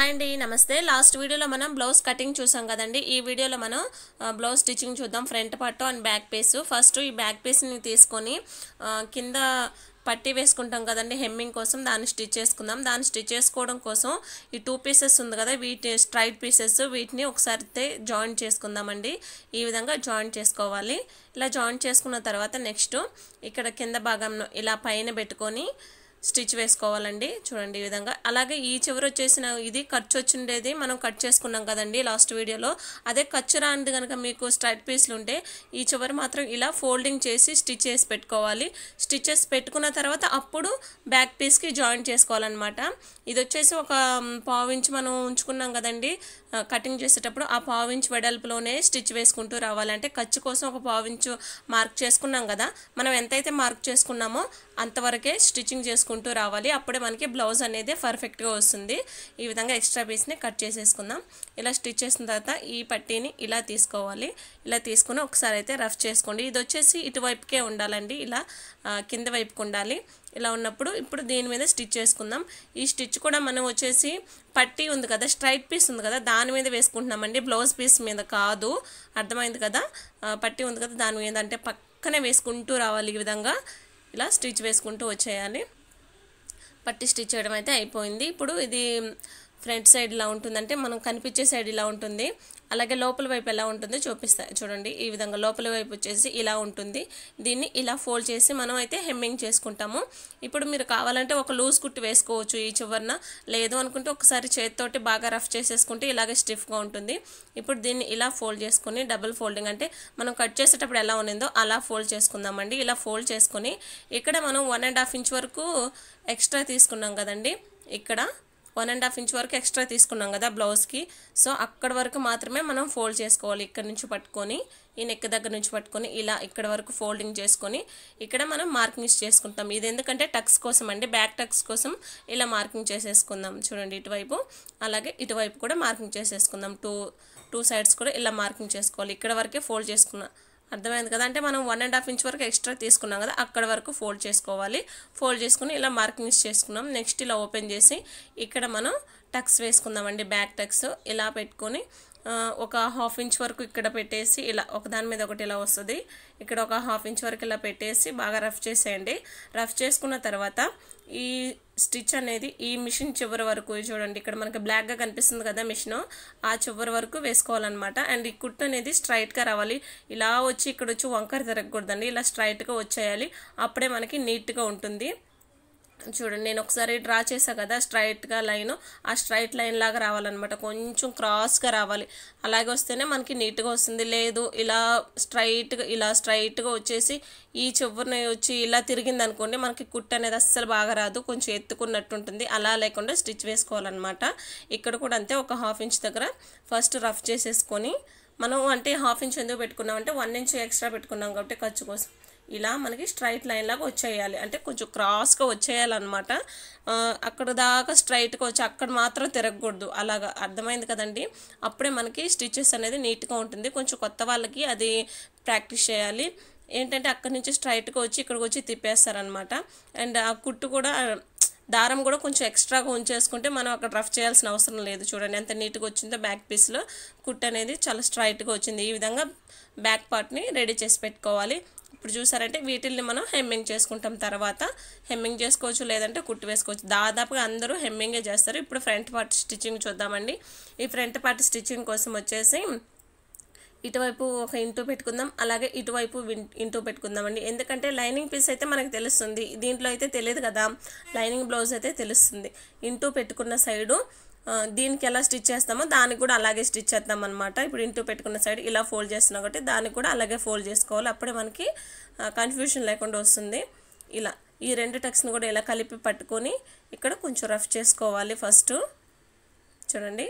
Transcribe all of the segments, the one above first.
hi అండి నమస్తే last వీడియోలో మనం బ్లౌజ్ కటింగ్ చూసాం కదండి ఈ వీడియోలో మనం ఆ, బ్లౌజ్ స్టిచ్చింగ్ చూద్దాం ఫ్రంట్ పట్టు అండ్ బ్యాక్ పీస్ ఫస్ట్ ఈ బ్యాక్ పీస్ని తీసుకొని ఆ, కింద పట్టి వేసుకుంటాం కదండి హెమ్మింగ్ కోసం దాన్ని స్టిచ్ చేసుకుందాం దాన్ని స్టిచ్ చేసుకోవడం కోసం ఈ టూ పీసెస్ ఉంది కదా వీటి స్ట్రైట్ పీసెస్ వీటిని ఒకసారి అయితే జాయింట్ చేసుకుందామండి ఈ విధంగా జాయింట్ చేసుకోవాలి ఇలా జాయింట్ చేసుకున్న తర్వాత నెక్స్ట్ ఇక్కడ కింద భాగంలో ఇలా పైన పెట్టుకొని స్టిచ్ వేసుకోవాలండి చూడండి ఈ విధంగా అలాగే ఈ చివరి వచ్చేసిన ఇది ఖర్చు వచ్చిండేది మనం కట్ చేసుకున్నాం కదండి లాస్ట్ వీడియోలో అదే ఖర్చు రానిది కనుక మీకు స్ట్రైట్ పీస్లు ఉంటే ఈ చివరి మాత్రం ఇలా ఫోల్డింగ్ చేసి స్టిచ్ చేసి పెట్టుకోవాలి స్టిచెస్ పెట్టుకున్న తర్వాత అప్పుడు బ్యాక్ పీస్కి జాయింట్ చేసుకోవాలన్నమాట ఇది వచ్చేసి ఒక మ్, పావు ఇంచ్ మనం ఉంచుకున్నాం కదండి ఆ, కటింగ్ చేసేటప్పుడు ఆ పావు ఇంచ్ వెడల్పులోనే స్టిచ్ వేసుకుంటూ రావాలి అంటే ఖర్చు కోసం ఒక పావు ఇంచు మార్క్ చేసుకున్నాం కదా మనం ఎంతైతే మార్క్ చేసుకున్నామో అంతవరకే స్టిచ్చింగ్ చేసుకుంటూ రావాలి అప్పుడే మనకి బ్లౌజ్ అనేది పర్ఫెక్ట్గా వస్తుంది ఈ విధంగా ఎక్స్ట్రా పీస్ని కట్ చేసేసుకుందాం ఇలా స్టిచ్ చేసిన తర్వాత ఈ పట్టీని ఇలా తీసుకోవాలి ఇలా తీసుకుని ఒకసారి అయితే రఫ్ చేసుకోండి ఇది వచ్చేసి ఇటువైపుకే ఉండాలండి ఇలా ఆ, కింద వైపుకు ఉండాలి ఇలా ఉన్నప్పుడు ఇప్పుడు దీని మీద స్టిచ్ చేసుకుందాం ఈ స్టిచ్ కూడా మనం వచ్చేసి పట్టీ ఉంది కదా స్ట్రైట్ పీస్ ఉంది కదా దాని మీద వేసుకుంటున్నామండి బ్లౌజ్ పీస్ మీద కాదు అర్థమైంది కదా ఆ, పట్టీ ఉంది కదా దాని మీద అంటే పక్కనే వేసుకుంటూ రావాలి ఈ విధంగా ఇలా స్టిచ్ వేసుకుంటూ వచ్చేయాలి పట్టి స్టిచ్ చేయడం అయితే అయిపోయింది ఇప్పుడు ఇది ఫ్రంట్ సైడ్ ఇలా ఉంటుందంటే మనం కనిపించే సైడ్ ఇలా ఉంటుంది అలాగే లోపల వైపు ఎలా ఉంటుందో చూపిస్తా చూడండి ఈ విధంగా లోపల వైపు వచ్చేసి ఇలా ఉంటుంది దీన్ని ఇలా ఫోల్డ్ చేసి మనం అయితే హెమ్మింగ్ చేసుకుంటాము ఇప్పుడు మీరు కావాలంటే ఒక లూజ్ కుట్టు వేసుకోవచ్చు ఈ చివరన లేదు అనుకుంటే ఒకసారి చేతితోటి బాగా రఫ్ చేసేసుకుంటే ఇలాగే స్టిఫ్గా ఉంటుంది ఇప్పుడు దీన్ని ఇలా ఫోల్డ్ చేసుకొని డబుల్ ఫోల్డింగ్ అంటే మనం కట్ చేసేటప్పుడు ఎలా ఉన్నిందో అలా ఫోల్డ్ చేసుకుందామండి ఇలా ఫోల్డ్ చేసుకొని ఇక్కడ మనం వన్ అండ్ హాఫ్ ఇంచ్ వరకు ఎక్స్ట్రా తీసుకున్నాం కదండి ఇక్కడ వన్ అండ్ హాఫ్ ఇంచ్ వరకు ఎక్స్ట్రా తీసుకున్నాం కదా బ్లౌజ్కి సో అక్కడ వరకు మాత్రమే మనం ఫోల్డ్ చేసుకోవాలి ఇక్కడ నుంచి పట్టుకొని ఈ నెక్ దగ్గర నుంచి పట్టుకొని ఇలా ఇక్కడ వరకు ఫోల్డింగ్ చేసుకొని ఇక్కడ మనం మార్కింగ్స్ చేసుకుంటాం ఇది ఎందుకంటే టక్స్ కోసం అండి బ్యాక్ టక్స్ కోసం ఇలా మార్కింగ్ చేసేసుకుందాం చూడండి ఇటువైపు అలాగే ఇటువైపు కూడా మార్కింగ్ చేసేసుకుందాం టూ టూ సైడ్స్ కూడా ఇలా మార్కింగ్ చేసుకోవాలి ఇక్కడ వరకే ఫోల్డ్ చేసుకున్నాం అర్థమైంది కదా అంటే మనం వన్ అండ్ హాఫ్ ఇంచ్ వరకు ఎక్స్ట్రా తీసుకున్నాం కదా అక్కడ వరకు ఫోల్డ్ చేసుకోవాలి ఫోల్డ్ చేసుకుని ఇలా మార్కింగ్స్ చేసుకున్నాం నెక్స్ట్ ఇలా ఓపెన్ చేసి ఇక్కడ మనం టక్స్ వేసుకుందామండి బ్యాక్ టక్స్ ఇలా పెట్టుకొని ఆ, ఒక హాఫ్ ఇంచ్ వరకు ఇక్కడ పెట్టేసి ఇలా ఒక దాని మీద ఒకటి ఇలా వస్తుంది ఇక్కడ ఒక హాఫ్ ఇంచ్ వరకు ఇలా పెట్టేసి బాగా రఫ్ చేసేయండి రఫ్ చేసుకున్న తర్వాత ఈ స్టిచ్ అనేది ఈ మిషన్ చివరి వరకు చూడండి ఇక్కడ మనకి బ్లాక్గా కనిపిస్తుంది కదా మిషన్ ఆ చివరి వరకు వేసుకోవాలన్నమాట అండ్ ఈ కుట్టు అనేది స్ట్రైట్గా రావాలి ఇలా వచ్చి ఇక్కడ వచ్చి వంకర తిరగకూడదండి ఇలా స్ట్రైట్గా వచ్చేయాలి అప్పుడే మనకి నీట్గా ఉంటుంది చూడండి నేను ఒకసారి డ్రా చేసా కదా స్ట్రైట్గా లైన్ ఆ స్ట్రైట్ లైన్ లాగా రావాలన్నమాట కొంచెం క్రాస్గా రావాలి అలాగే వస్తేనే మనకి నీట్గా వస్తుంది లేదు ఇలా స్ట్రైట్గా ఇలా స్ట్రైట్గా వచ్చేసి ఈ చివరిని వచ్చి ఇలా తిరిగింది అనుకోండి మనకి కుట్ అనేది అస్సలు బాగా రాదు కొంచెం ఎత్తుకున్నట్టు ఉంటుంది అలా లేకుండా స్టిచ్ వేసుకోవాలన్నమాట ఇక్కడ కూడా అంతే ఒక హాఫ్ ఇంచ్ దగ్గర ఫస్ట్ రఫ్ చేసేసుకొని మనం అంటే హాఫ్ ఇంచ్ ఎందుకు పెట్టుకున్నాం అంటే వన్ ఇంచ్ ఎక్స్ట్రా పెట్టుకున్నాం కాబట్టి ఖర్చు కోసం ఇలా మనకి స్ట్రైట్ లైన్ లాగా వచ్చేయాలి అంటే కొంచెం క్రాస్గా వచ్చేయాలన్నమాట ఆ, అక్కడ దాకా స్ట్రైట్గా వచ్చి అక్కడ మాత్రం తిరగకూడదు అలాగా అర్థమైంది కదండి అప్పుడే మనకి స్టిచెస్ అనేది నీట్గా ఉంటుంది కొంచెం కొత్త వాళ్ళకి అది ప్రాక్టీస్ చేయాలి ఏంటంటే అక్కడి నుంచి స్ట్రైట్గా వచ్చి ఇక్కడికి వచ్చి తిప్పేస్తారనమాట అండ్ ఆ కుట్టు కూడా దారం కూడా కొంచెం ఎక్స్ట్రాగా ఉంచేసుకుంటే మనం అక్కడ రఫ్ చేయాల్సిన అవసరం లేదు చూడండి ఎంత నీట్గా వచ్చిందో బ్యాక్ పీస్లో కుట్ అనేది చాలా స్ట్రైట్గా వచ్చింది ఈ విధంగా బ్యాక్ పార్ట్ని రెడీ చేసి పెట్టుకోవాలి ఇప్పుడు చూసారంటే వీటిల్ని మనం హెమ్మింగ్ చేసుకుంటాం తర్వాత హెమ్మింగ్ చేసుకోవచ్చు లేదంటే కుట్టు వేసుకోవచ్చు దాదాపుగా అందరూ హెమ్మింగే చేస్తారు ఇప్పుడు ఫ్రంట్ పార్ట్ స్టిచ్చింగ్ చూద్దామండి ఈ ఫ్రంట్ పార్ట్ స్టిచ్చింగ్ కోసం వచ్చేసి ఇటువైపు ఒక ఇంటూ పెట్టుకుందాం అలాగే ఇటువైపు విన్- ఇంటూ పెట్టుకుందామండి ఎందుకంటే లైనింగ్ పీస్ అయితే మనకు తెలుస్తుంది దీంట్లో అయితే తెలియదు కదా లైనింగ్ బ్లౌజ్ అయితే తెలుస్తుంది ఇంటూ పెట్టుకున్న సైడు ఆ, దీనికి ఎలా స్టిచ్ చేస్తామో దానికి కూడా అలాగే స్టిచ్ చేద్దాం అనమాట ఇప్పుడు ఇంటూ పెట్టుకున్న సైడ్ ఇలా ఫోల్డ్ చేస్తున్నాం కాబట్టి దానికి కూడా అలాగే ఫోల్డ్ చేసుకోవాలి అప్పుడే మనకి కన్ఫ్యూషన్ లేకుండా వస్తుంది ఇలా ఈ రెండు టక్స్ని కూడా ఇలా కలిపి పట్టుకొని ఇక్కడ కొంచెం రఫ్ చేసుకోవాలి ఫస్ట్ చూడండి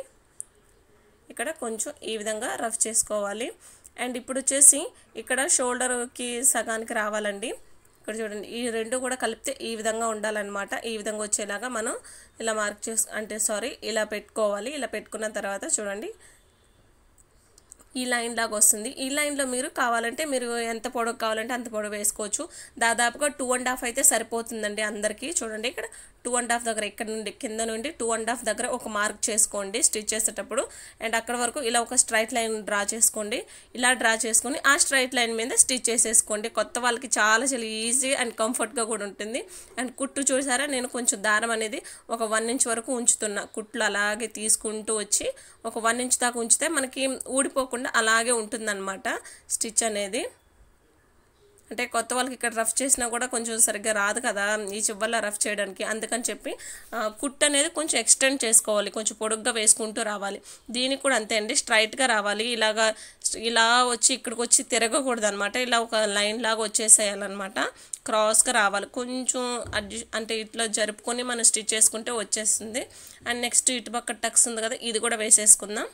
ఇక్కడ కొంచెం ఈ విధంగా రఫ్ చేసుకోవాలి అండ్ ఇప్పుడు వచ్చేసి ఇక్కడ షోల్డర్కి సగానికి రావాలండి ఇక్కడ చూడండి ఈ రెండు కూడా కలిపితే ఈ విధంగా ఉండాలన్నమాట ఈ విధంగా వచ్చేలాగా మనం ఇలా మార్క్ చేసు అంటే సారీ ఇలా పెట్టుకోవాలి ఇలా పెట్టుకున్న తర్వాత చూడండి ఈ లైన్ లాగా వస్తుంది ఈ లైన్లో మీరు కావాలంటే మీరు ఎంత పొడవు కావాలంటే అంత పొడవు వేసుకోవచ్చు దాదాపుగా టూ అండ్ హాఫ్ అయితే సరిపోతుందండి అందరికీ చూడండి ఇక్కడ టూ అండ్ హాఫ్ దగ్గర ఇక్కడ నుండి కింద నుండి టూ అండ్ హాఫ్ దగ్గర ఒక మార్క్ చేసుకోండి స్టిచ్ చేసేటప్పుడు అండ్ అక్కడ వరకు ఇలా ఒక స్ట్రైట్ లైన్ డ్రా చేసుకోండి ఇలా డ్రా చేసుకొని ఆ స్ట్రైట్ లైన్ మీద స్టిచ్ చేసేసుకోండి కొత్త వాళ్ళకి చాలా చాలా ఈజీ అండ్ కంఫర్ట్గా కూడా ఉంటుంది అండ్ కుట్టు చూసారా నేను కొంచెం దారం అనేది ఒక వన్ ఇంచ్ వరకు ఉంచుతున్నా కుట్లు అలాగే తీసుకుంటూ వచ్చి ఒక వన్ ఇంచ్ దాకా ఉంచితే మనకి ఊడిపోకుండా అలాగే ఉంటుందన్నమాట స్టిచ్ అనేది అంటే కొత్త వాళ్ళకి ఇక్కడ రఫ్ చేసినా కూడా కొంచెం సరిగ్గా రాదు కదా ఈ చివరిలో రఫ్ చేయడానికి అందుకని చెప్పి ఆ, కుట్ అనేది కొంచెం ఎక్స్టెండ్ చేసుకోవాలి కొంచెం పొడుగ్గా వేసుకుంటూ రావాలి దీనికి కూడా అంతే అండి స్ట్రైట్గా రావాలి ఇలాగా ఇలా వచ్చి ఇక్కడికి వచ్చి తిరగకూడదు అనమాట ఇలా ఒక లైన్ లాగా వచ్చేసేయాలన్నమాట క్రాస్గా రావాలి కొంచెం అడ్జ అంటే ఇట్లా జరుపుకొని మనం స్టిచ్ చేసుకుంటే వచ్చేస్తుంది అండ్ నెక్స్ట్ ఇటు పక్క టక్స్ ఉంది కదా ఇది కూడా వేసేసుకుందాం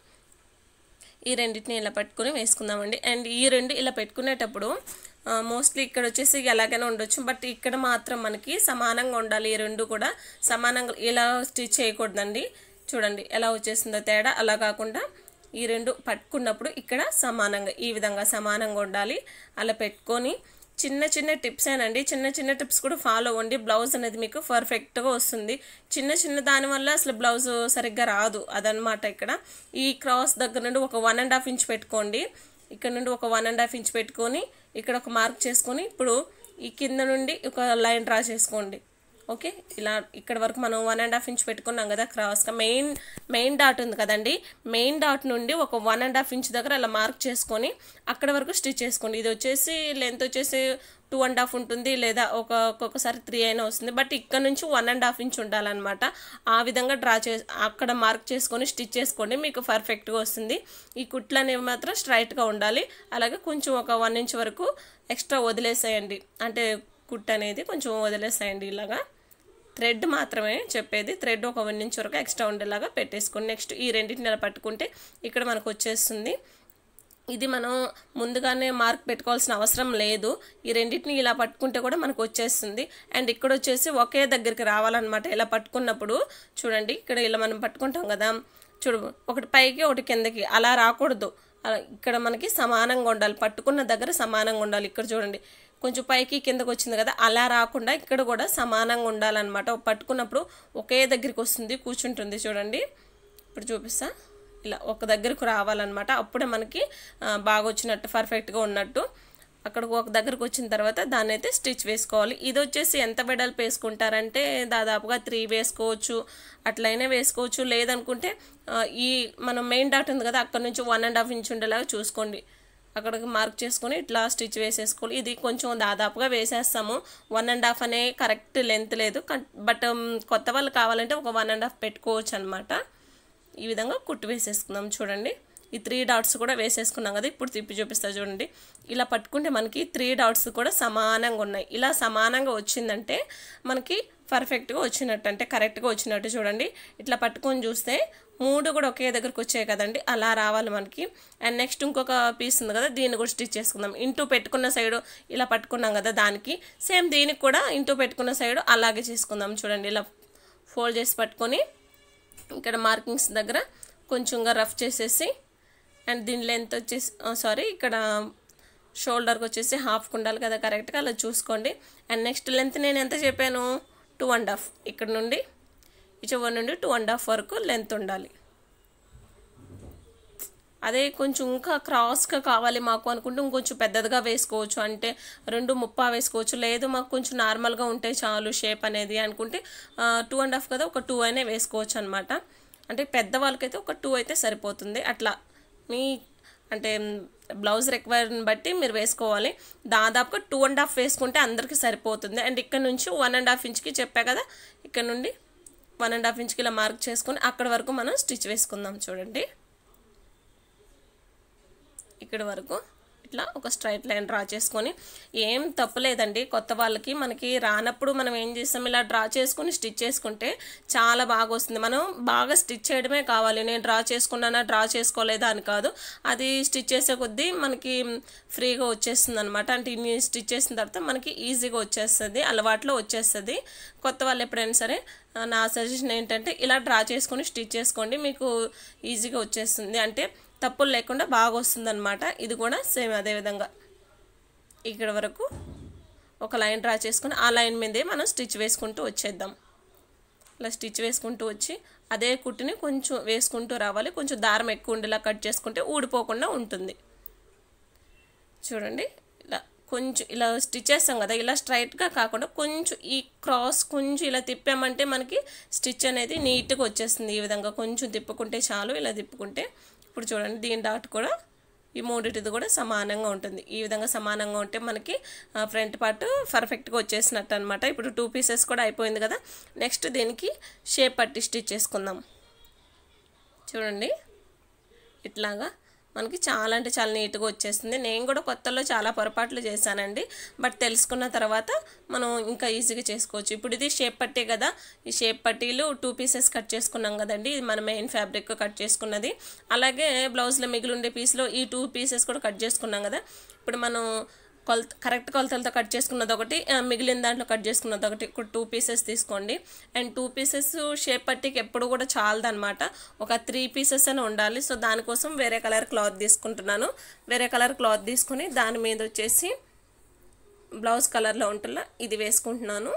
ఈ రెండింటిని ఇలా పెట్టుకుని వేసుకుందామండి అండ్ ఈ రెండు ఇలా పెట్టుకునేటప్పుడు మోస్ట్లీ ఇక్కడ వచ్చేసి ఎలాగైనా ఉండొచ్చు బట్ ఇక్కడ మాత్రం మనకి సమానంగా ఉండాలి ఈ రెండు కూడా సమానంగా ఇలా స్టిచ్ చేయకూడదండి చూడండి ఎలా వచ్చేసిందో తేడా అలా కాకుండా ఈ రెండు పట్టుకున్నప్పుడు ఇక్కడ సమానంగా ఈ విధంగా సమానంగా ఉండాలి అలా పెట్టుకొని చిన్న చిన్న టిప్స్ ఏనండి చిన్న చిన్న టిప్స్ కూడా ఫాలో అవ్వండి బ్లౌజ్ అనేది మీకు పర్ఫెక్ట్గా వస్తుంది చిన్న చిన్న దాని వల్ల అసలు బ్లౌజ్ సరిగ్గా రాదు అదనమాట ఇక్కడ ఈ క్రాస్ దగ్గర నుండి ఒక వన్ అండ్ హాఫ్ ఇంచ్ పెట్టుకోండి ఇక్కడ నుండి ఒక వన్ అండ్ హాఫ్ ఇంచ్ పెట్టుకొని ఇక్కడ ఒక మార్క్ చేసుకొని ఇప్పుడు ఈ కింద నుండి ఒక లైన్ డ్రా చేసుకోండి ఓకే ఇలా ఇక్కడ వరకు మనం వన్ అండ్ హాఫ్ ఇంచ్ పెట్టుకున్నాం కదా క్రాస్గా మెయిన్ మెయిన్ డాట్ ఉంది కదండి మెయిన్ డాట్ నుండి ఒక వన్ అండ్ హాఫ్ ఇంచ్ దగ్గర అలా మార్క్ చేసుకొని అక్కడ వరకు స్టిచ్ చేసుకోండి ఇది వచ్చేసి లెంత్ వచ్చేసి టూ అండ్ హాఫ్ ఉంటుంది లేదా ఒక ఒక్కొక్కసారి త్రీ అయినా వస్తుంది బట్ ఇక్కడ నుంచి వన్ అండ్ హాఫ్ ఇంచ్ ఉండాలన్నమాట ఆ విధంగా డ్రా చే అక్కడ మార్క్ చేసుకొని స్టిచ్ చేసుకోండి మీకు పర్ఫెక్ట్గా వస్తుంది ఈ కుట్లు అనేవి మాత్రం స్ట్రైట్గా ఉండాలి అలాగే కొంచెం ఒక వన్ ఇంచ్ వరకు ఎక్స్ట్రా వదిలేసేయండి అంటే కుట్ అనేది కొంచెం వదిలేసేయండి ఇలాగా థ్రెడ్ మాత్రమే చెప్పేది థ్రెడ్ ఒక వన్ ఇంచ్ వరకు ఎక్స్ట్రా ఉండేలాగా పెట్టేసుకోండి నెక్స్ట్ ఈ రెండింటిని ఇలా పట్టుకుంటే ఇక్కడ మనకు వచ్చేస్తుంది ఇది మనం ముందుగానే మార్క్ పెట్టుకోవాల్సిన అవసరం లేదు ఈ రెండింటిని ఇలా పట్టుకుంటే కూడా మనకు వచ్చేస్తుంది అండ్ ఇక్కడ వచ్చేసి ఒకే దగ్గరికి రావాలన్నమాట ఇలా పట్టుకున్నప్పుడు చూడండి ఇక్కడ ఇలా మనం పట్టుకుంటాం కదా చూడు ఒకటి పైకి ఒకటి కిందకి అలా రాకూడదు అలా ఇక్కడ మనకి సమానంగా ఉండాలి పట్టుకున్న దగ్గర సమానంగా ఉండాలి ఇక్కడ చూడండి కొంచెం పైకి కిందకు వచ్చింది కదా అలా రాకుండా ఇక్కడ కూడా సమానంగా ఉండాలన్నమాట పట్టుకున్నప్పుడు ఒకే దగ్గరికి వస్తుంది కూర్చుంటుంది చూడండి ఇప్పుడు చూపిస్తా ఇలా ఒక దగ్గరకు రావాలన్నమాట అప్పుడే మనకి ఆ, బాగా వచ్చినట్టు పర్ఫెక్ట్గా ఉన్నట్టు అక్కడికి ఒక దగ్గరకు వచ్చిన తర్వాత దాన్ని అయితే స్టిచ్ వేసుకోవాలి ఇది వచ్చేసి ఎంత వెడల్పు వేసుకుంటారంటే దాదాపుగా త్రీ వేసుకోవచ్చు అట్లయినా వేసుకోవచ్చు లేదనుకుంటే ఆ, ఈ మనం మెయిన్ డాట్ ఉంది కదా అక్కడ నుంచి వన్ అండ్ హాఫ్ ఇంచ్ ఉండేలాగా చూసుకోండి అక్కడికి మార్క్ చేసుకొని ఇట్లా స్టిచ్ వేసేసుకోవాలి ఇది కొంచెం దాదాపుగా వేసేస్తాము వన్ అండ్ హాఫ్ అనే కరెక్ట్ లెంత్ లేదు బట్ కొత్త వాళ్ళు కావాలంటే ఒక వన్ అండ్ హాఫ్ పెట్టుకోవచ్చు అనమాట ఈ విధంగా కుట్టు వేసేసుకుందాం చూడండి ఈ త్రీ డాట్స్ కూడా వేసేసుకున్నాం కదా ఇప్పుడు తిప్పి చూపిస్తా చూడండి ఇలా పట్టుకుంటే మనకి త్రీ డాట్స్ కూడా సమానంగా ఉన్నాయి ఇలా సమానంగా వచ్చిందంటే మనకి పర్ఫెక్ట్గా వచ్చినట్టు అంటే కరెక్ట్గా వచ్చినట్టు చూడండి ఇట్లా పట్టుకొని చూస్తే మూడు కూడా ఒకే దగ్గరకు వచ్చాయి కదండి అలా రావాలి మనకి అండ్ నెక్స్ట్ ఇంకొక పీస్ ఉంది కదా దీన్ని కూడా స్టిచ్ చేసుకుందాం ఇంటూ పెట్టుకున్న సైడ్ ఇలా పట్టుకున్నాం కదా దానికి సేమ్ దీనికి కూడా ఇంటూ పెట్టుకున్న సైడ్ అలాగే చేసుకుందాం చూడండి ఇలా ఫోల్డ్ చేసి పట్టుకొని ఇక్కడ మార్కింగ్స్ దగ్గర కొంచెంగా రఫ్ చేసేసి అండ్ దీని లెంత్ వచ్చేసి సారీ ఇక్కడ షోల్డర్కి వచ్చేసి హాఫ్ ఉండాలి కదా కరెక్ట్గా అలా చూసుకోండి అండ్ నెక్స్ట్ లెంత్ నేను ఎంత చెప్పాను టూ అండ్ హాఫ్ ఇక్కడ నుండి ఈ చివరి నుండి టూ అండ్ హాఫ్ వరకు లెంత్ ఉండాలి అదే కొంచెం ఇంకా క్రాస్గా కావాలి మాకు అనుకుంటే ఇంకొంచెం పెద్దదిగా వేసుకోవచ్చు అంటే రెండు ముప్పా వేసుకోవచ్చు లేదు మాకు కొంచెం నార్మల్గా ఉంటే చాలు షేప్ అనేది అనుకుంటే టూ అండ్ హాఫ్ కదా ఒక టూ అయినా వేసుకోవచ్చు అనమాట అంటే పెద్ద వాళ్ళకైతే ఒక టూ అయితే సరిపోతుంది అట్లా మీ అంటే బ్లౌజ్ రిక్వైర్ని బట్టి మీరు వేసుకోవాలి దాదాపుగా టూ అండ్ హాఫ్ వేసుకుంటే అందరికీ సరిపోతుంది అండ్ ఇక్కడ నుంచి వన్ అండ్ హాఫ్ ఇంచ్కి చెప్పా కదా ఇక్కడ నుండి వన్ అండ్ హాఫ్ ఇంచ్కి ఇలా మార్క్ చేసుకొని అక్కడ వరకు మనం స్టిచ్ వేసుకుందాం చూడండి ఇక్కడ వరకు ఇట్లా ఒక స్ట్రైట్ లైన్ డ్రా చేసుకొని ఏం తప్పులేదండి కొత్త వాళ్ళకి మనకి రానప్పుడు మనం ఏం చేస్తాం ఇలా డ్రా చేసుకొని స్టిచ్ చేసుకుంటే చాలా బాగా వస్తుంది మనం బాగా స్టిచ్ చేయడమే కావాలి నేను డ్రా చేసుకున్నానా డ్రా చేసుకోలేదా అని కాదు అది స్టిచ్ చేసే కొద్దీ మనకి ఫ్రీగా వచ్చేస్తుంది అనమాట అంటే ఇన్ని స్టిచ్ చేసిన తర్వాత మనకి ఈజీగా వచ్చేస్తుంది అలవాట్లో వచ్చేస్తుంది కొత్త వాళ్ళు ఎప్పుడైనా సరే నా సజెషన్ ఏంటంటే ఇలా డ్రా చేసుకొని స్టిచ్ చేసుకోండి మీకు ఈజీగా వచ్చేస్తుంది అంటే తప్పులు లేకుండా బాగా వస్తుందన్నమాట ఇది కూడా సేమ్ అదే విధంగా ఇక్కడ వరకు ఒక లైన్ డ్రా చేసుకుని ఆ లైన్ మీదే మనం స్టిచ్ వేసుకుంటూ వచ్చేద్దాం ఇలా స్టిచ్ వేసుకుంటూ వచ్చి అదే కుట్టుని కొంచెం వేసుకుంటూ రావాలి కొంచెం దారం ఎక్కువ ఉండేలా కట్ చేసుకుంటే ఊడిపోకుండా ఉంటుంది చూడండి ఇలా కొంచెం ఇలా స్టిచ్ చేస్తాం కదా ఇలా స్ట్రైట్గా కాకుండా కొంచెం ఈ క్రాస్ కొంచెం ఇలా తిప్పామంటే మనకి స్టిచ్ అనేది నీట్గా వచ్చేస్తుంది ఈ విధంగా కొంచెం తిప్పుకుంటే చాలు ఇలా తిప్పుకుంటే ఇప్పుడు చూడండి దీని డాట్ కూడా ఈ మూడింటిది కూడా సమానంగా ఉంటుంది ఈ విధంగా సమానంగా ఉంటే మనకి ఫ్రంట్ పార్ట్ పర్ఫెక్ట్గా వచ్చేసినట్టు అనమాట ఇప్పుడు టూ పీసెస్ కూడా అయిపోయింది కదా నెక్స్ట్ దీనికి షేప్ పట్టి స్టిచ్ చేసుకుందాం చూడండి ఇట్లాగా మనకి చాలా అంటే చాలా నీట్గా వచ్చేస్తుంది నేను కూడా కొత్తలో చాలా పొరపాట్లు చేశానండి బట్ తెలుసుకున్న తర్వాత మనం ఇంకా ఈజీగా చేసుకోవచ్చు ఇప్పుడు ఇది షేప్ పట్టీ కదా ఈ షేప్ పట్టీలు టూ పీసెస్ కట్ చేసుకున్నాం కదండి ఇది మన మెయిన్ ఫ్యాబ్రిక్ కట్ చేసుకున్నది అలాగే బ్లౌజ్లో మిగిలి ఉండే పీస్లో ఈ టూ పీసెస్ కూడా కట్ చేసుకున్నాం కదా ఇప్పుడు మనం కొలత కరెక్ట్ కొలతలతో కట్ చేసుకున్నది ఒకటి ఆ, మిగిలిన దాంట్లో కట్ చేసుకున్నది ఒకటి ఇప్పుడు టూ పీసెస్ తీసుకోండి అండ్ టూ పీసెస్ షేప్ పట్టికి ఎప్పుడు కూడా చాలదనమాట ఒక త్రీ పీసెస్ అని ఉండాలి సో దానికోసం వేరే కలర్ క్లాత్ తీసుకుంటున్నాను వేరే కలర్ క్లాత్ తీసుకుని దాని మీద వచ్చేసి బ్లౌజ్ కలర్లో ఉంటుందా ఇది వేసుకుంటున్నాను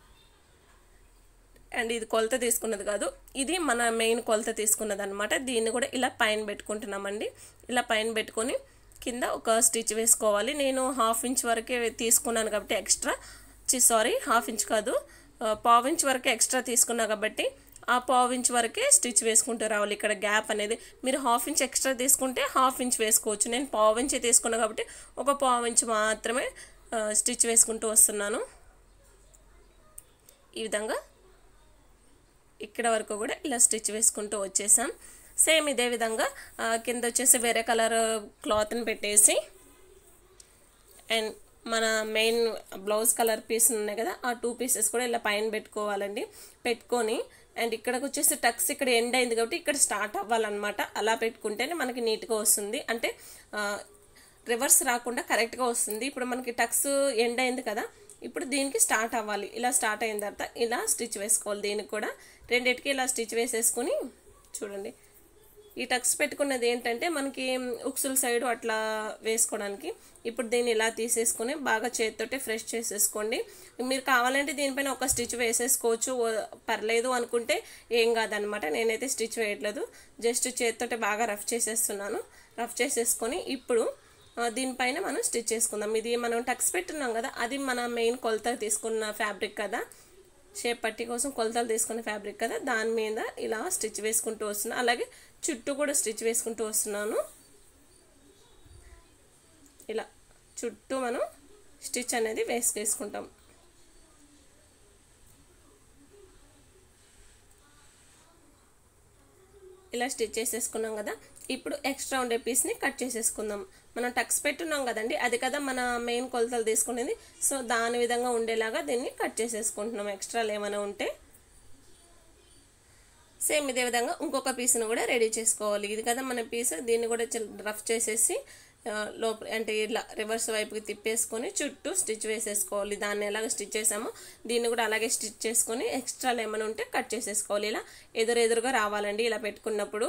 అండ్ ఇది కొలత తీసుకున్నది కాదు ఇది మన మెయిన్ కొలత తీసుకున్నది అనమాట దీన్ని కూడా ఇలా పైన పెట్టుకుంటున్నామండి ఇలా పైన పెట్టుకొని కింద ఒక స్టిచ్ వేసుకోవాలి నేను హాఫ్ ఇంచ్ వరకే తీసుకున్నాను కాబట్టి ఎక్స్ట్రా సారీ హాఫ్ ఇంచ్ కాదు ఆ, పావు ఇంచ్ వరకే ఎక్స్ట్రా తీసుకున్నా కాబట్టి ఆ పావు ఇంచ్ వరకే స్టిచ్ వేసుకుంటూ రావాలి ఇక్కడ గ్యాప్ అనేది మీరు హాఫ్ ఇంచ్ ఎక్స్ట్రా తీసుకుంటే హాఫ్ ఇంచ్ వేసుకోవచ్చు నేను పావు ఇంచ్ తీసుకున్నా కాబట్టి ఒక పావు ఇంచ్ మాత్రమే ఆ, స్టిచ్ వేసుకుంటూ వస్తున్నాను ఈ విధంగా ఇక్కడ వరకు కూడా ఇలా స్టిచ్ వేసుకుంటూ వచ్చేసాం సేమ్ ఇదే విధంగా ఆ, కింద వచ్చేసి వేరే కలర్ క్లాత్ని పెట్టేసి అండ్ మన మెయిన్ బ్లౌజ్ కలర్ పీస్ ఉన్నాయి కదా ఆ టూ పీసెస్ కూడా ఇలా పైన పెట్టుకోవాలండి పెట్టుకొని అండ్ ఇక్కడికి వచ్చేసి టక్స్ ఇక్కడ ఎండ్ అయింది కాబట్టి ఇక్కడ స్టార్ట్ అవ్వాలన్నమాట అలా పెట్టుకుంటేనే మనకి నీట్గా వస్తుంది అంటే రివర్స్ రాకుండా కరెక్ట్గా వస్తుంది ఇప్పుడు మనకి టక్స్ ఎండ్ అయింది కదా ఇప్పుడు దీనికి స్టార్ట్ అవ్వాలి ఇలా స్టార్ట్ అయిన తర్వాత ఇలా స్టిచ్ వేసుకోవాలి దీనికి కూడా రెండింటికి ఇలా స్టిచ్ వేసేసుకొని చూడండి ఈ టక్స్ పెట్టుకున్నది ఏంటంటే మనకి ఉక్సుల సైడ్ అట్లా వేసుకోవడానికి ఇప్పుడు దీన్ని ఇలా తీసేసుకొని బాగా చేతితోటి ఫ్రెష్ చేసేసుకోండి మీరు కావాలంటే దీనిపైన ఒక స్టిచ్ వేసేసుకోవచ్చు ఓ- పర్లేదు అనుకుంటే ఏం కాదనమాట నేనైతే స్టిచ్ వేయట్లేదు జస్ట్ చేతితోటి బాగా రఫ్ చేసేస్తున్నాను రఫ్ చేసేసుకొని ఇప్పుడు ఆ, దీనిపైన మనం స్టిచ్ చేసుకుందాం ఇది మనం టక్స్ పెట్టున్నాం కదా అది మన మెయిన్ కొలత తీసుకున్న ఫ్యాబ్రిక్ కదా షేప్ పట్టి కోసం కొలతలు తీసుకున్న ఫ్యాబ్రిక్ కదా దాని మీద ఇలా స్టిచ్ వేసుకుంటూ వస్తున్నా అలాగే చుట్టూ కూడా స్టిచ్ వేసుకుంటూ వస్తున్నాను ఇలా చుట్టూ మనం స్టిచ్ అనేది వేసుకేసుకుంటాం ఇలా స్టిచ్ చేసేసుకున్నాం కదా ఇప్పుడు ఎక్స్ట్రా ఉండే పీస్ని కట్ చేసేసుకుందాం మనం టక్స్ పెట్టున్నాం కదండి అది కదా మన మెయిన్ కొలతలు తీసుకునేది సో దాని విధంగా ఉండేలాగా దీన్ని కట్ చేసేసుకుంటున్నాం ఎక్స్ట్రాలు ఏమైనా ఉంటే సేమ్ ఇదే విధంగా ఇంకొక పీస్ని కూడా రెడీ చేసుకోవాలి ఇది కదా మన పీస్ దీన్ని కూడా రఫ్ చేసేసి ఆ, లోపల అంటే ఇట్లా రివర్స్ వైపుకి తిప్పేసుకొని చుట్టూ స్టిచ్ వేసేసుకోవాలి దాన్ని ఎలాగ స్టిచ్ చేసామో దీన్ని కూడా అలాగే స్టిచ్ చేసుకొని ఎక్స్ట్రాలు ఏమైనా ఉంటే కట్ చేసేసుకోవాలి ఇలా ఎదురు ఎదురుగా రావాలండి ఇలా పెట్టుకున్నప్పుడు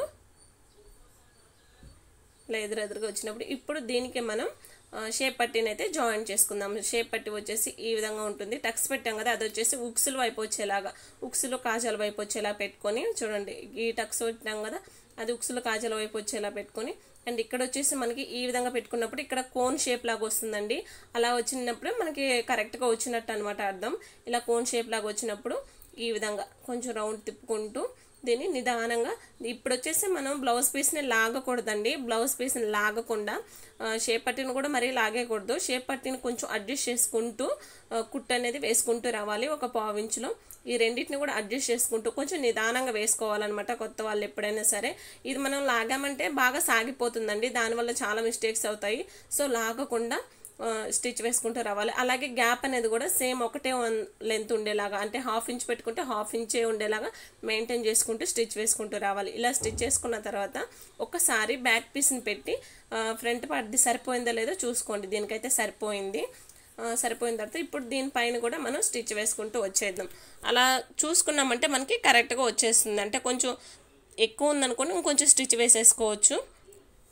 ఇలా ఎదురెదురుగా వచ్చినప్పుడు ఇప్పుడు దీనికి మనం షేప్ పట్టీని అయితే జాయిన్ చేసుకుందాం షేప్ పట్టి వచ్చేసి ఈ విధంగా ఉంటుంది టక్స్ పెట్టాం కదా అది వచ్చేసి ఉక్సులు వైపు వచ్చేలాగా ఉక్సులు కాజాల వైపు వచ్చేలా పెట్టుకొని చూడండి ఈ టక్స్ పెట్టాం కదా అది ఉక్సులు కాజాల వైపు వచ్చేలా పెట్టుకొని అండ్ ఇక్కడ వచ్చేసి మనకి ఈ విధంగా పెట్టుకున్నప్పుడు ఇక్కడ కోన్ షేప్ లాగా వస్తుందండి అలా వచ్చినప్పుడు మనకి కరెక్ట్గా వచ్చినట్టు అనమాట అర్థం ఇలా కోన్ షేప్ లాగా వచ్చినప్పుడు ఈ విధంగా కొంచెం రౌండ్ తిప్పుకుంటూ దీన్ని నిదానంగా ఇప్పుడు వచ్చేసి మనం బ్లౌజ్ పీస్ని లాగకూడదండి బ్లౌజ్ పీస్ని లాగకుండా ఆ, షేప్ పట్టిని కూడా మరీ లాగేయకూడదు షేప్ పట్టిని కొంచెం అడ్జస్ట్ చేసుకుంటూ ఆ, కుట్టు అనేది వేసుకుంటూ రావాలి ఒక పావు ఇంచులో ఈ రెండింటిని కూడా అడ్జస్ట్ చేసుకుంటూ కొంచెం నిదానంగా వేసుకోవాలన్నమాట కొత్త వాళ్ళు ఎప్పుడైనా సరే ఇది మనం లాగామంటే బాగా సాగిపోతుందండి దానివల్ల చాలా మిస్టేక్స్ అవుతాయి సో లాగకుండా స్టిచ్ వేసుకుంటూ రావాలి అలాగే గ్యాప్ అనేది కూడా సేమ్ ఒకటే లెంత్ ఉండేలాగా అంటే హాఫ్ ఇంచ్ పెట్టుకుంటే హాఫ్ ఇంచే ఉండేలాగా మెయింటైన్ చేసుకుంటూ స్టిచ్ వేసుకుంటూ రావాలి ఇలా స్టిచ్ చేసుకున్న తర్వాత ఒకసారి బ్యాక్ పీస్ని పెట్టి ఫ్రంట్ పార్ట్ది సరిపోయిందో లేదో చూసుకోండి దీనికైతే సరిపోయింది ఆ, సరిపోయిన తర్వాత ఇప్పుడు దీనిపైన కూడా మనం స్టిచ్ వేసుకుంటూ వచ్చేద్దాం అలా చూసుకున్నామంటే మనకి కరెక్ట్గా వచ్చేస్తుంది అంటే కొంచెం ఎక్కువ ఉందనుకోండి ఇంకొంచెం స్టిచ్ వేసేసుకోవచ్చు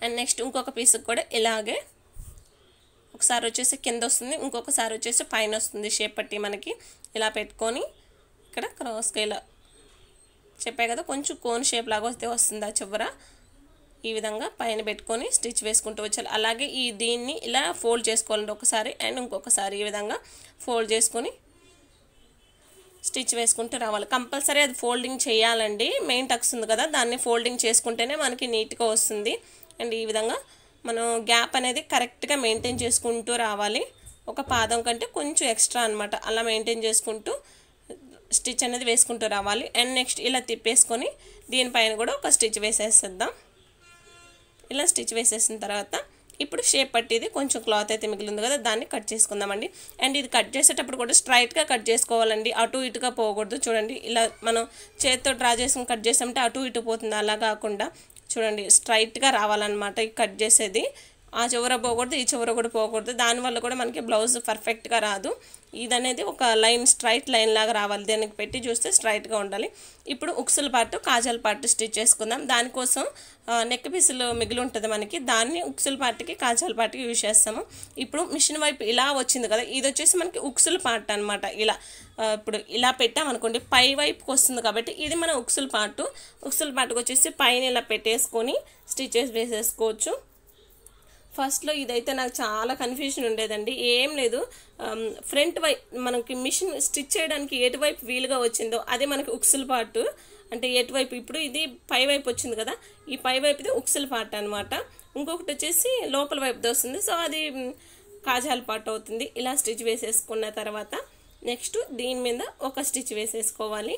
అండ్ నెక్స్ట్ ఇంకొక పీస్కి కూడా ఇలాగే ఒకసారి వచ్చేసి కింద వస్తుంది ఇంకొకసారి వచ్చేసి పైన వస్తుంది షేప్ పట్టి మనకి ఇలా పెట్టుకొని ఇక్కడ క్రాస్గా ఇలా చెప్పే కదా కొంచెం కోన్ షేప్ లాగా వస్తే వస్తుంది ఆ చివర ఈ విధంగా పైన పెట్టుకొని స్టిచ్ వేసుకుంటూ వచ్చాలి అలాగే ఈ దీన్ని ఇలా ఫోల్డ్ చేసుకోవాలండి ఒకసారి అండ్ ఇంకొకసారి ఈ విధంగా ఫోల్డ్ చేసుకొని స్టిచ్ వేసుకుంటూ రావాలి కంపల్సరీ అది ఫోల్డింగ్ చేయాలండి మెయిన్ టక్స్ ఉంది కదా దాన్ని ఫోల్డింగ్ చేసుకుంటేనే మనకి నీట్గా వస్తుంది అండ్ ఈ విధంగా మనం గ్యాప్ అనేది కరెక్ట్గా మెయింటైన్ చేసుకుంటూ రావాలి ఒక పాదం కంటే కొంచెం ఎక్స్ట్రా అనమాట అలా మెయింటైన్ చేసుకుంటూ స్టిచ్ అనేది వేసుకుంటూ రావాలి అండ్ నెక్స్ట్ ఇలా తిప్పేసుకొని దీనిపైన కూడా ఒక స్టిచ్ వేసేసేద్దాం ఇలా స్టిచ్ వేసేసిన తర్వాత ఇప్పుడు షేప్ పట్టేది కొంచెం క్లాత్ అయితే మిగిలింది కదా దాన్ని కట్ చేసుకుందామండి అండ్ ఇది కట్ చేసేటప్పుడు కూడా స్ట్రైట్గా కట్ చేసుకోవాలండి అటు ఇటుగా పోకూడదు చూడండి ఇలా మనం చేతితో డ్రా చేసుకుని కట్ చేసామంటే అటు ఇటు పోతుంది అలా కాకుండా చూడండి స్ట్రైట్గా రావాలన్నమాట ఈ కట్ చేసేది ఆ చివర పోకూడదు ఈ చివర కూడా పోకూడదు దానివల్ల కూడా మనకి బ్లౌజ్ పర్ఫెక్ట్గా రాదు ఇది అనేది ఒక లైన్ స్ట్రైట్ లైన్ లాగా రావాలి దానికి పెట్టి చూస్తే స్ట్రైట్గా ఉండాలి ఇప్పుడు ఉక్సుల పాటు కాజల్ పాటు స్టిచ్ చేసుకుందాం దానికోసం నెక్ పీసులు మిగిలి ఉంటుంది మనకి దాన్ని ఉక్సుల పాటుకి కాజల్ పాటుకి యూజ్ చేస్తాము ఇప్పుడు మిషన్ వైపు ఇలా వచ్చింది కదా ఇది వచ్చేసి మనకి ఉక్సుల పార్ట్ అనమాట ఇలా ఇప్పుడు ఇలా పెట్టామనుకోండి పై వైపుకి వస్తుంది కాబట్టి ఇది మన ఉక్సుల పాటు ఉక్సుల పాటుకు వచ్చేసి పైన ఇలా పెట్టేసుకొని స్టిచెస్ వేసేసుకోవచ్చు ఫస్ట్లో ఇదైతే నాకు చాలా కన్ఫ్యూజన్ ఉండేదండి ఏం లేదు ఫ్రంట్ వైపు మనకి మిషన్ స్టిచ్ చేయడానికి ఎటువైపు వీలుగా వచ్చిందో అదే మనకి ఉక్సుల పార్ట్ అంటే ఎటువైపు ఇప్పుడు ఇది పై వైపు వచ్చింది కదా ఈ పై వైపుది ఉక్సుల పార్ట్ అనమాట ఇంకొకటి వచ్చేసి లోపల వైపుది వస్తుంది సో అది కాజాల పార్ట్ అవుతుంది ఇలా స్టిచ్ వేసేసుకున్న తర్వాత నెక్స్ట్ దీని మీద ఒక స్టిచ్ వేసేసుకోవాలి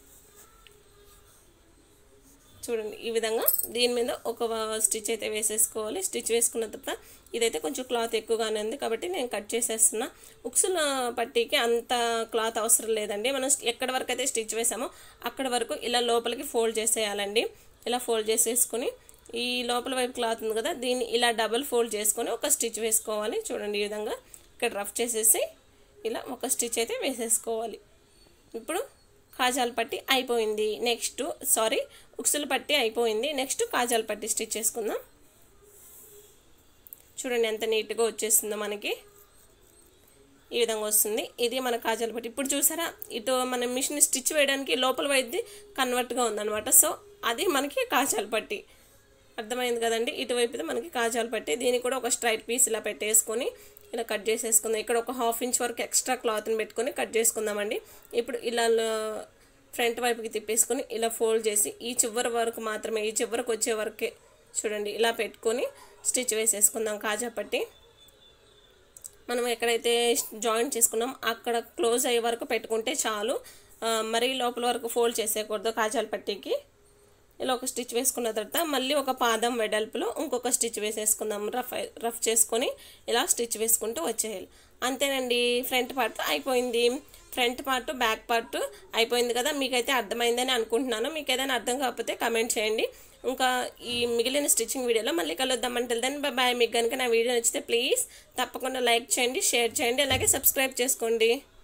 చూడండి ఈ విధంగా దీని మీద ఒక స్టిచ్ అయితే వేసేసుకోవాలి స్టిచ్ వేసుకున్న తర్వాత ఇదైతే కొంచెం క్లాత్ ఎక్కువగానే ఉంది కాబట్టి నేను కట్ చేసేస్తున్నా ఉక్సుల పట్టీకి అంత క్లాత్ అవసరం లేదండి మనం ఎక్కడి వరకు అయితే స్టిచ్ వేసామో అక్కడ వరకు ఇలా లోపలికి ఫోల్డ్ చేసేయాలండి ఇలా ఫోల్డ్ చేసేసుకొని ఈ లోపల వైపు క్లాత్ ఉంది కదా దీన్ని ఇలా డబుల్ ఫోల్డ్ చేసుకొని ఒక స్టిచ్ వేసుకోవాలి చూడండి ఈ విధంగా ఇక్కడ రఫ్ చేసేసి ఇలా ఒక స్టిచ్ అయితే వేసేసుకోవాలి ఇప్పుడు కాజాల పట్టి అయిపోయింది నెక్స్ట్ సారీ ఉక్సుల పట్టి అయిపోయింది నెక్స్ట్ కాజాల పట్టి స్టిచ్ చేసుకుందాం చూడండి ఎంత నీట్గా వచ్చేస్తుందో మనకి ఈ విధంగా వస్తుంది ఇది మన కాజాల పట్టి ఇప్పుడు చూసారా ఇటు మన మిషన్ స్టిచ్ వేయడానికి లోపల వైద్ది కన్వర్ట్గా ఉందన్నమాట సో అది మనకి కాజాల పట్టి అర్థమైంది కదండి ఇటువైపుది మనకి కాజాలు పట్టి దీనికి కూడా ఒక స్ట్రైట్ పీస్ ఇలా పెట్టేసుకొని ఇలా కట్ చేసేసుకుందాం ఇక్కడ ఒక హాఫ్ ఇంచ్ వరకు ఎక్స్ట్రా క్లాత్ని పెట్టుకొని కట్ చేసుకుందామండి ఇప్పుడు ఇలా ఫ్రంట్ వైపుకి తిప్పేసుకొని ఇలా ఫోల్డ్ చేసి ఈ చివరి వరకు మాత్రమే ఈ చివరికి వచ్చే వరకే చూడండి ఇలా పెట్టుకొని స్టిచ్ వేసేసుకుందాం కాజా పట్టి మనం ఎక్కడైతే జాయింట్ చేసుకున్నాం అక్కడ క్లోజ్ అయ్యే వరకు పెట్టుకుంటే చాలు మరీ లోపల వరకు ఫోల్డ్ చేసేయకూడదు కాజాల పట్టీకి ఇలా ఒక స్టిచ్ వేసుకున్న తర్వాత మళ్ళీ ఒక పాదం వెడల్పులో ఇంకొక స్టిచ్ వేసేసుకుందాం రఫ్ రఫ్ చేసుకొని ఇలా స్టిచ్ వేసుకుంటూ వచ్చేయాలి అంతేనండి ఫ్రంట్ పార్ట్ అయిపోయింది ఫ్రంట్ పార్ట్ బ్యాక్ పార్ట్ అయిపోయింది కదా మీకైతే అర్థమైందని అనుకుంటున్నాను మీకు ఏదైనా అర్థం కాకపోతే కమెంట్ చేయండి ఇంకా ఈ మిగిలిన స్టిచ్చింగ్ వీడియోలో మళ్ళీ కలుద్దాం అంటే దెన్ బాయ్ మీకు కనుక నా వీడియో నచ్చితే ప్లీజ్ తప్పకుండా లైక్ చేయండి షేర్ చేయండి అలాగే సబ్స్క్రైబ్ చేసుకోండి